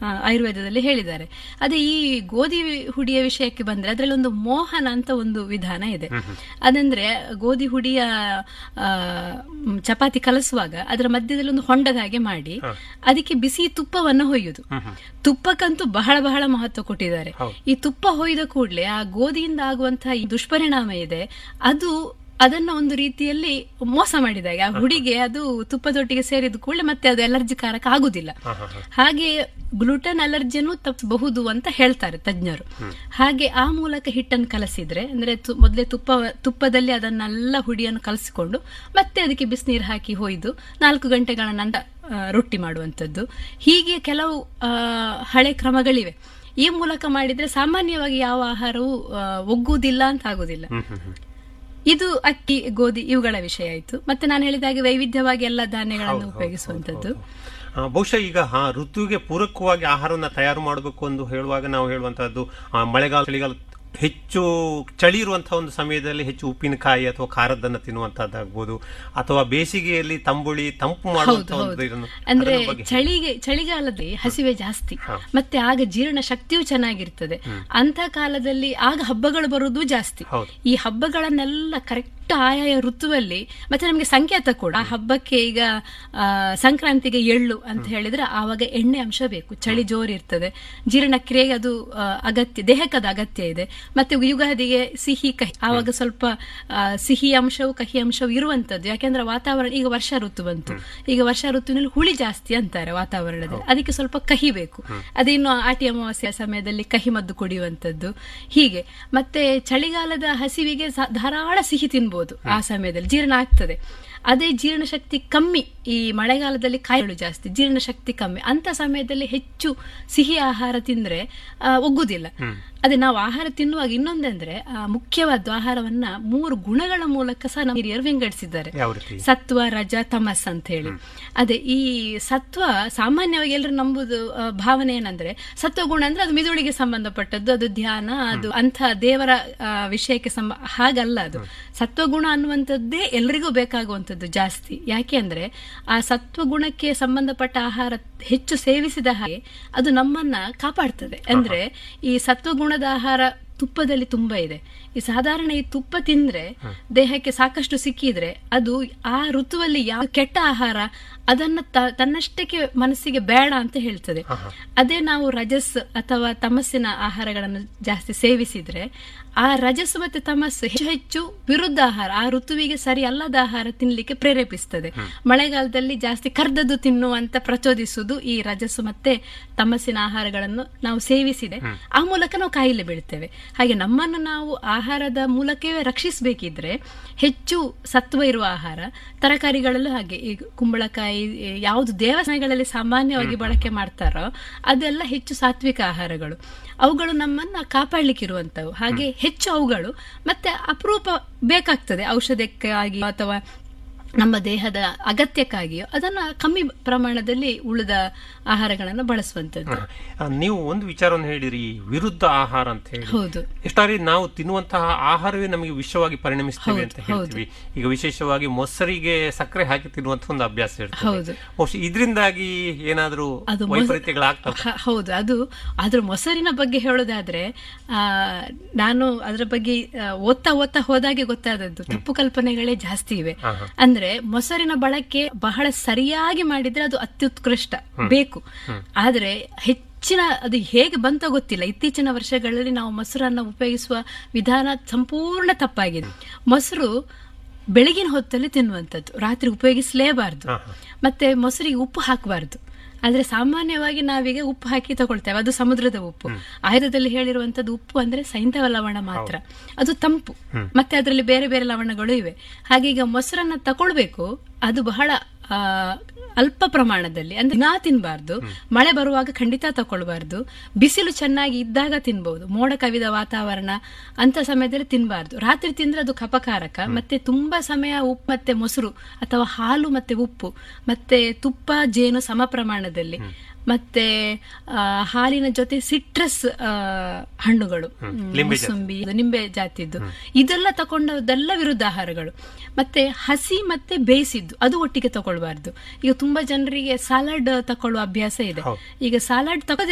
ಆ, ಆಯುರ್ವೇದದಲ್ಲಿ ಹೇಳಿದ್ದಾರೆ ಅದೇ ಈ ಗೋಧಿ ಹುಡಿಯ ವಿಷಯಕ್ಕೆ ಬಂದ್ರೆ ಅದರಲ್ಲಿ ಒಂದು ಮೋಹನ ಅಂತ ಒಂದು ವಿಧಾನ ಇದೆ ಅದಂದ್ರೆ ಗೋಧಿ ಹುಡಿಯ ಆ, ಮ್, ಚಪಾತಿ ಕಲಸುವಾಗ ಅದರ ಮಧ್ಯದಲ್ಲಿ ಒಂದು ಹೊಂಡದ ಹಾಗೆ ಮಾಡಿ ಅದಕ್ಕೆ ಬಿಸಿ ತುಪ್ಪವನ್ನು ಹೊಯ್ಯುದು ತುಪ್ಪಕ್ಕಂತೂ ಬಹಳ ಬಹಳ ಮಹತ್ವ ಕೊಟ್ಟಿದ್ದಾರೆ ಈ ತುಪ್ಪ ಹೊಯ್ದ ಕೂಡಲೇ ಆ ಗೋಧಿಯಿಂದ ಆಗುವಂತಹ ಈ ದುಷ್ಪರಿಣಾಮ ಇದೆ ಅದು ಅದನ್ನ ಒಂದು ರೀತಿಯಲ್ಲಿ ಮೋಸ ಮಾಡಿದಾಗ ಆ ಹುಡಿಗೆ ಅದು ತುಪ್ಪದೊಟ್ಟಿಗೆ ಸೇರಿದ ಕೂಡಲೇ ಮತ್ತೆ ಅದು ಅಲರ್ಜಿ ಕಾರಕ ಆಗುದಿಲ್ಲ ಹಾಗೆ ಗ್ಲುಟನ್ ಅಲರ್ಜಿಯನ್ನು ತಪ್ಪಿಸಬಹುದು ಅಂತ ಹೇಳ್ತಾರೆ ತಜ್ಞರು ಹಾಗೆ ಆ ಮೂಲಕ ಹಿಟ್ಟನ್ನು ಕಲಸಿದ್ರೆ ಅಂದ್ರೆ ತು- ಮೊದಲೇ ತುಪ್ಪ ತುಪ್ಪದಲ್ಲಿ ಅದನ್ನೆಲ್ಲ ಹುಡಿಯನ್ನು ಕಲಸಿಕೊಂಡು ಮತ್ತೆ ಅದಕ್ಕೆ ಬಿಸಿನೀರು ಹಾಕಿ ಹೊಯ್ದು ನಾಲ್ಕು ಗಂಟೆಗಳ ನಂತರ ಆ, ರೊಟ್ಟಿ ಮಾಡುವಂಥದ್ದು ಹೀಗೆ ಕೆಲವು ಆ, ಹಳೆ ಕ್ರಮಗಳಿವೆ ಈ ಮೂಲಕ ಮಾಡಿದ್ರೆ ಸಾಮಾನ್ಯವಾಗಿ ಯಾವ ಆಹಾರವು ಆ, ಒಗ್ಗುವುದಿಲ್ಲ ಅಂತ ಆಗುದಿಲ್ಲ ಇದು ಅಕ್ಕಿ ಗೋಧಿ ಇವುಗಳ ವಿಷಯ ಆಯ್ತು ಮತ್ತೆ ನಾನು ಹೇಳಿದ ಹಾಗೆ ವೈವಿಧ್ಯವಾಗಿ ಎಲ್ಲ ಧಾನ್ಯಗಳನ್ನು ಉಪಯೋಗಿಸುವಂತದ್ದು ಆ, ಬಹುಶಃ ಈಗ ಹಾ ಋತುವಿಗೆ ಪೂರಕವಾಗಿ ಆಹಾರವನ್ನ ತಯಾರು ಮಾಡಬೇಕು ಎಂದು ಹೇಳುವಾಗ ನಾವು ಹೇಳುವಂತಹದ್ದು ಆ, ಮಳೆಗಾಲ ಚಳಿಗಾಲ ಹೆಚ್ಚು ಚಳಿ ಇರುವಂತಹ ಒಂದು ಸಮಯದಲ್ಲಿ ಹೆಚ್ಚು ಉಪ್ಪಿನಕಾಯಿ ಅಥವಾ ಖಾರದನ್ನ ತಿನ್ನುವಂತಹದ್ದಾಗ್ಬೋದು ಅಥವಾ ಬೇಸಿಗೆಯಲ್ಲಿ ತಂಬುಳಿ ತಂಪು ಮಾಡುವಂತಹ ಒಂದು ಇದನ್ನು ಅಂದ್ರೆ ಅದರ ಬಗ್ಗೆ ಚಳಿಗೆ ಚಳಿಗಾಲದಲ್ಲಿ ಹಸಿವೆ ಜಾಸ್ತಿ ಮತ್ತೆ ಆಗ ಜೀರ್ಣ ಶಕ್ತಿಯೂ ಚೆನ್ನಾಗಿರ್ತದೆ ಅಂತ ಕಾಲದಲ್ಲಿ ಆಗ ಹಬ್ಬಗಳು ಬರುವುದು ಜಾಸ್ತಿ ಹೌದು. ಈ ಹಬ್ಬಗಳನ್ನೆಲ್ಲ ಕರೆಕ್ಟ್ ಆಯಾಯ ಋತುವಲ್ಲಿ ಮತ್ತೆ ನಮಗೆ ಸಂಕೇತ ಕೂಡ ಆ ಹಬ್ಬಕ್ಕೆ ಈಗ ಆ, ಸಂಕ್ರಾಂತಿಗೆ ಎಳ್ಳು ಅಂತ ಹೇಳಿದ್ರೆ ಆವಾಗ ಎಣ್ಣೆ ಅಂಶ ಬೇಕು ಚಳಿ ಜೋರು ಇರ್ತದೆ ಜೀರ್ಣಕ್ರಿಯೆಗೆ ಅದು ಆ, ಅಗತ್ಯ ದೇಹಕ್ಕೆ ಅದು ಅಗತ್ಯ ಇದೆ ಮತ್ತೆ ಯುಗಾದಿಗೆ ಸಿಹಿ ಕಹಿ ಆವಾಗ ಸ್ವಲ್ಪ ಆ, ಸಿಹಿ ಅಂಶವು ಕಹಿ ಅಂಶವು ಇರುವಂತದ್ದು ಯಾಕೆಂದ್ರೆ ವಾತಾವರಣ ಈಗ ವರ್ಷ ಋತು ಬಂತು ಈಗ ವರ್ಷ ಋತುವಿನಲ್ಲಿ ಹುಳಿ ಜಾಸ್ತಿ ಅಂತಾರೆ ವಾತಾವರಣದಲ್ಲಿ ಅದಕ್ಕೆ ಸ್ವಲ್ಪ ಕಹಿ ಬೇಕು ಅದಿನ್ನು ಆಟಿ ಅಮಾವಾಸ್ಯ ಸಮಯದಲ್ಲಿ ಕಹಿ ಮದ್ದು ಕುಡಿಯುವಂತದ್ದು ಹೀಗೆ ಮತ್ತೆ ಚಳಿಗಾಲದ ಹಸಿವಿಗೆ ಸ- ಧಾರಾಳ ಸಿಹಿ ತಿನ್ಬೋದು ಆ ಸಮಯದಲ್ಲಿ ಜೀರ್ಣ ಆಗ್ತದೆ ಅದೇ ಜೀರ್ಣಶಕ್ತಿ ಕಮ್ಮಿ ಈ ಮಳೆಗಾಲದಲ್ಲಿ ಕಾಯಿಗಳು ಜಾಸ್ತಿ ಜೀರ್ಣಶಕ್ತಿ ಕಮ್ಮಿ ಅಂತ ಸಮಯದಲ್ಲಿ ಹೆಚ್ಚು ಸಿಹಿ ಆಹಾರ ತಿಂದ್ರೆ ಆ, ಒಗ್ಗುದಿಲ್ಲ ಅದೇ ನಾವು ಆಹಾರ ತಿನ್ನುವಾಗ ಇನ್ನೊಂದಂದ್ರೆ ಆ, ಮುಖ್ಯವಾದ ಆಹಾರವನ್ನ ಮೂರು ಗುಣಗಳ ಮೂಲಕ ಸಹ ನಮ್ಮ ಹಿರಿಯರು ವಿಂಗಡಿಸಿದ್ದಾರೆ ಯಾವ ರೀತಿ ಸತ್ವ ರಜ ತಮಸ್ ಅಂತ ಹೇಳಿ ಅದೇ ಈ ಸತ್ವ ಸಾಮಾನ್ಯವಾಗಿ ಎಲ್ಲರೂ ನಂಬುದು ಆ, ಭಾವನೆ ಏನಂದ್ರೆ ಸತ್ವಗುಣ ಅಂದ್ರೆ ಅದು ಮಿದುಳಿಗೆ ಸಂಬಂಧಪಟ್ಟದ್ದು ಅದು ಧ್ಯಾನ ಅದು ಅಂಥ ದೇವರ ಆ, ವಿಷಯಕ್ಕೆ ಸಂಬ ಹಾಗಲ್ಲ ಅದು ಸತ್ವಗುಣ ಅನ್ನುವಂಥದ್ದೇ ಎಲ್ರಿಗೂ ಬೇಕಾಗುವಂಥದ್ದು ಜಾಸ್ತಿ ಯಾಕೆ ಅಂದ್ರೆ ಆ ಸತ್ವಗುಣಕ್ಕೆ ಸಂಬಂಧಪಟ್ಟ ಆಹಾರ ಹೆಚ್ಚು ಸೇವಿಸಿದ ಹಾಗೆ ಅದು ನಮ್ಮನ್ನ ಕಾಪಾಡ್ತದೆ ಅಂದ್ರೆ ಈ ಸತ್ವಗುಣದ ಆಹಾರ ತುಪ್ಪದಲ್ಲಿ ತುಂಬಾ ಇದೆ ಈ ಸಾಧಾರಣ ಈ ತುಪ್ಪ ತಿಂದ್ರೆ ದೇಹಕ್ಕೆ ಸಾಕಷ್ಟು ಸಿಕ್ಕಿದ್ರೆ ಅದು ಆ ಋತುವಲ್ಲಿ ಯಾವ ಕೆಟ್ಟ ಆಹಾರ ಅದನ್ನ ತ- ತನ್ನಷ್ಟಕ್ಕೆ ಮನಸ್ಸಿಗೆ ಬೇಡ ಅಂತ ಹೇಳ್ತದೆ ಅದೇ ನಾವು ರಜಸ್ ಅಥವಾ ತಮಸ್ಸಿನ ಆಹಾರಗಳನ್ನು ಜಾಸ್ತಿ ಸೇವಿಸಿದ್ರೆ ಆ ರಜಸ್ಸು ಮತ್ತೆ ತಮಸ್ಸು ಹೆಚ್ಚು ಹೆಚ್ಚು ವಿರುದ್ಧ ಆಹಾರ ಆ ಋತುವಿಗೆ ಸರಿ ಅಲ್ಲದ ಆಹಾರ ತಿನ್ಲಿಕ್ಕೆ ಪ್ರೇರೇಪಿಸ್ತದೆ ಮಳೆಗಾಲದಲ್ಲಿ ಜಾಸ್ತಿ ಕರ್ದದ್ದು ತಿನ್ನುವಂತ ಪ್ರಚೋದಿಸುವುದು ಈ ರಜಸ್ಸು ಮತ್ತೆ ತಮಸ್ಸಿನ ಆಹಾರಗಳನ್ನು ನಾವು ಸೇವಿಸಿದೆ ಆ ಮೂಲಕ ನಾವು ಕಾಯಿಲೆ ಬೀಳ್ತೇವೆ ಹಾಗೆ ನಮ್ಮನ್ನು ನಾವು ಆಹಾರದ ಮೂಲಕವೇ ರಕ್ಷಿಸಬೇಕಿದ್ರೆ ಹೆಚ್ಚು ಸತ್ವ ಇರುವ ಆಹಾರ ತರಕಾರಿಗಳಲ್ಲೂ ಹಾಗೆ ಈಗ ಕುಂಬಳಕಾಯಿ ಈ ಯಾವುದು ದೇವಸ್ಥಾನಗಳಲ್ಲಿ ಸಾಮಾನ್ಯವಾಗಿ ಬಳಕೆ ಮಾಡ್ತಾರೋ ಅದೆಲ್ಲ ಹೆಚ್ಚು ಸಾತ್ವಿಕ ಆಹಾರಗಳು ಅವುಗಳು ನಮ್ಮನ್ನ ಕಾಪಾಡ್ಲಿಕ್ಕಿರುವಂತವು ಹಾಗೆ ಹೆಚ್ಚು ಅವುಗಳು ಮತ್ತೆ ಅಪರೂಪ ಬೇಕಾಗ್ತದೆ ಔಷಧಕ್ಕಾಗಿ ಅಥವಾ ನಮ್ಮ ದೇಹದ ಅಗತ್ಯಕ್ಕಾಗಿಯೋ ಅದನ್ನ ಕಮ್ಮಿ ಪ್ರಮಾಣದಲ್ಲಿ ಉಳಿದ ಆಹಾರಗಳನ್ನು ಬಳಸುವಂತದ್ದು ಆ, ನೀವು ಒಂದು ವಿಚಾರವನ್ನು ಹೇಳಿರಿ ವಿರುದ್ಧ ಆಹಾರ ಅಂತ ಹೇಳಿ ಹೌದು ಎಷ್ಟಾರಿ ನಾವು ತಿನ್ನುವಂತಹ ಆಹಾರವೇ ನಮಗೆ ವಿಷವಾಗಿ ಪರಿಣಮಿಸ್ತೇವೆ ಅಂತ ಹೇಳ್ತೀವಿ ಈಗ ವಿಶೇಷವಾಗಿ ಮೊಸರಿಗೆ ಸಕ್ಕರೆ ಹಾಕಿ ತಿನ್ನುವಂತ ಒಂದು ಅಭ್ಯಾಸ ಇರ್ತದೆ ಹೌದು. ಬಹುಶಃ ಇದರಿಂದಾಗಿ ಏನಾದ್ರೂ ಅದು ಮೊಸ- ವೈಪರೀತ್ಯಗಳಾಗ್ತವೆ ಹ- ಹೌದು ಅದು ಅದ್ರ ಮೊಸರಿನ ಬಗ್ಗೆ ಹೇಳೋದಾದ್ರೆ ಆ, ನಾನು ಅದರ ಬಗ್ಗೆ ಆ, ಓದ್ತಾ ಓದ್ತಾ ಹೋದಾಗೆ ಗೊತ್ತಾದದ್ದು ತಪ್ಪು ಕಲ್ಪನೆಗಳೇ ಜಾಸ್ತಿ ಇವೆ ಅಂದ್ರೆ ಮೊಸರಿನ ಬಳಕೆ ಬಹಳ ಸರಿಯಾಗಿ ಮಾಡಿದ್ರೆ ಅದು ಅತ್ಯುತ್ಕೃಷ್ಟ ಬೇಕು ಆದ್ರೆ ಹೆಚ್ಚಿನ ಅದು ಹೇಗೆ ಬಂತೋ ಗೊತ್ತಿಲ್ಲ ಇತ್ತೀಚಿನ ವರ್ಷಗಳಲ್ಲಿ ನಾವು ಮೊಸರನ್ನ ಉಪಯೋಗಿಸುವ ವಿಧಾನ ಸಂಪೂರ್ಣ ತಪ್ಪಾಗಿದೆ ಮೊಸರು ಬೆಳಗಿನ ಹೊತ್ತಲ್ಲಿ ತಿನ್ನುವಂಥದ್ದು ರಾತ್ರಿ ಉಪಯೋಗಿಸಲೇಬಾರದು ಮತ್ತೆ ಮೊಸರಿಗೆ ಉಪ್ಪು ಹಾಕಬಾರ್ದು ಆದ್ರೆ ಸಾಮಾನ್ಯವಾಗಿ ನಾವೀಗ ಉಪ್ಪು ಹಾಕಿ ತಗೊಳ್ತೇವೆ ಅದು ಸಮುದ್ರದ ಉಪ್ಪು ಆಯುರ್ವೇದದಲ್ಲಿ ಹೇಳಿರುವಂತದ್ದು ಉಪ್ಪು ಅಂದ್ರೆ ಸೈಂಧವ ಲವಣ ಮಾತ್ರ ಅದು ತಂಪು ಮತ್ತೆ ಅದರಲ್ಲಿ ಬೇರೆ ಬೇರೆ ಲವಣಗಳು ಇವೆ ಹಾಗೆ ಈಗ ಮೊಸರನ್ನ ತಗೊಳ್ಬೇಕು ಅದು ಬಹಳ ಆ, ಅಲ್ಪ ಪ್ರಮಾಣದಲ್ಲಿ ಅಂದ್ರೆ ದಿನಾ ತಿನ್ಬಾರ್ದು ಮಳೆ ಬರುವಾಗ ಖಂಡಿತ ತಗೊಳ್ಬಾರ್ದು ಬಿಸಿಲು ಚೆನ್ನಾಗಿ ಇದ್ದಾಗ ತಿನ್ಬಹುದು ಮೋಡ ಕವಿದ ವಾತಾವರಣ ಅಂತ ಸಮಯದಲ್ಲಿ ತಿನ್ಬಾರ್ದು ರಾತ್ರಿ ತಿಂದ್ರೆ ಅದು ಕಪಕಾರಕ ಮತ್ತೆ ತುಂಬಾ ಸಮಯ ಉಪ್ಪು ಮತ್ತೆ ಮೊಸರು ಅಥವಾ ಹಾಲು ಮತ್ತೆ ಉಪ್ಪು ಮತ್ತೆ ತುಪ್ಪ ಜೇನು ಸಮ ಪ್ರಮಾಣದಲ್ಲಿ ಮತ್ತೆ ಆ, ಹಾಲಿನ ಜೊತೆ ಸಿಟ್ರಸ್ ಹಣ್ಣುಗಳು ಹ್ಮ್, ಮೂಸಂಬಿ ನಿಂಬೆ ಜಾತಿದ್ದು ಇದೆಲ್ಲ ತಕೊಂಡದೆಲ್ಲ ವಿರುದ್ಧ ಆಹಾರಗಳು ಮತ್ತೆ ಹಸಿ ಮತ್ತೆ ಬೇಯಿಸಿದ್ದು ಅದು ಒಟ್ಟಿಗೆ ತಗೊಳ್ಬಾರ್ದು ಈಗ ತುಂಬಾ ಜನರಿಗೆ ಸಲಾಡ್ ತಕೊಳ್ಳುವ ಅಭ್ಯಾಸ ಇದೆ ಈಗ ಸಲಾಡ್ ತಗೋದೇ